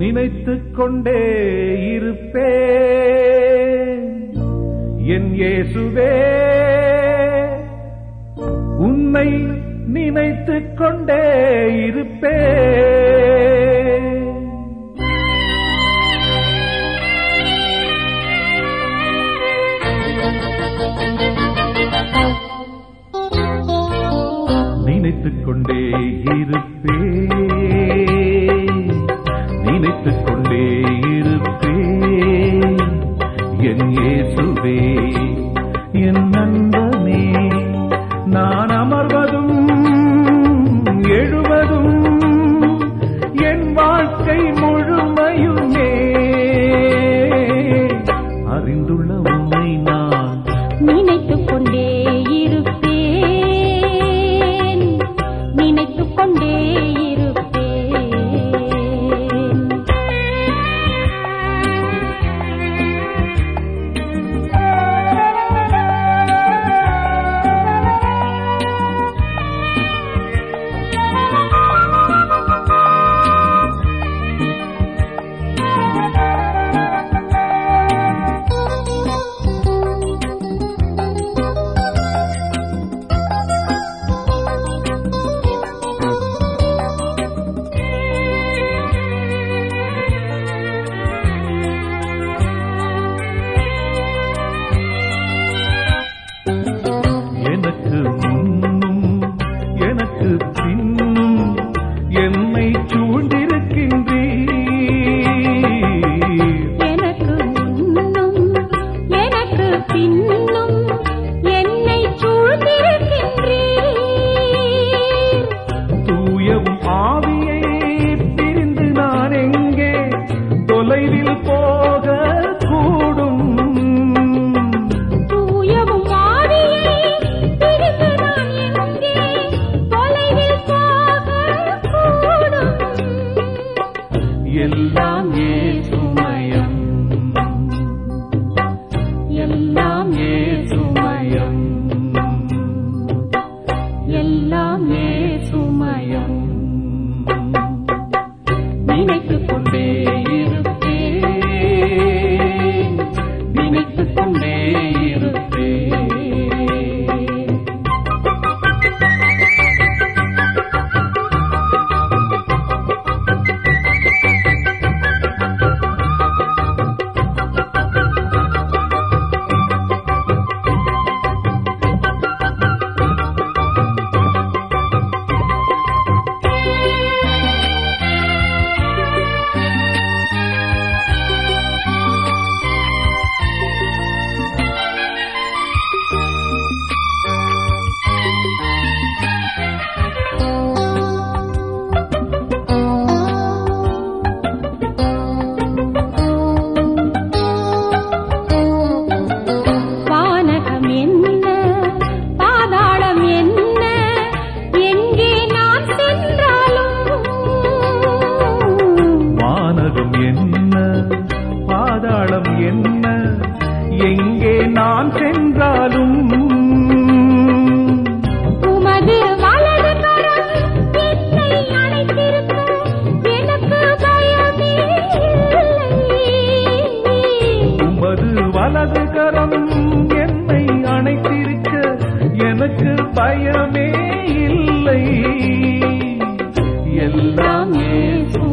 நினைத்துக் கொண்டே இருப்பே என் இயேசுவே உன்னை நினைத்துக் கொண்டே இருப்பே நினைத்துக் கொண்டே இருப்பே நினைத்துக் கொண்டே இருப்பே என் இயேசுவே என் நண்பனே நான் அமர்வதும் எழுவதும் என் வாழ்க்கை முழுமையுமே அறிந்துள்ள உண்மை நான் நினைத்துக் கொண்டே இருப்பேன் நினைத்துக் கொண்டே இருப்பேன் எனக்கு முன்னும் எனக்கு பின்னும் என்னை சூழ்ந்திருக்கின்றீர் எனக்கு முன்னும் எனக்கு பின்னும் என்னை சூழ்ந்திருக்கின்றீர் தூயவும் ஆவியை பிரிந்து நான் எங்கே தொலைவில் போக கூடும் தூயவும் ஆவியை பிரிந்து நான் எங்கே தொலைவில் போகக் கூடும் எல்லாம் ஏசுமயம் எல்லாம் ஏசுமயம் எல்லாம் ஏசுமயம் நினைத்துக் கொண்டே இருப்பேன் நினைத்துக் கொண்டே இருப்பேன் வானகம் என்ன பாதாளம் என்ன எங்கே நான் சென்றாலும் வானகம் என்ன பாதாளம் என்ன எங்கே நான் சென்றாலும் உமது வலது கரம் என்னை அணைத்திருக்க எனக்கு பயமே இல்லை உமது வலது கரம் என்னை அணைத்திருக்க எனக்கு பயமே இல்லை எல்லாம் ஏசும்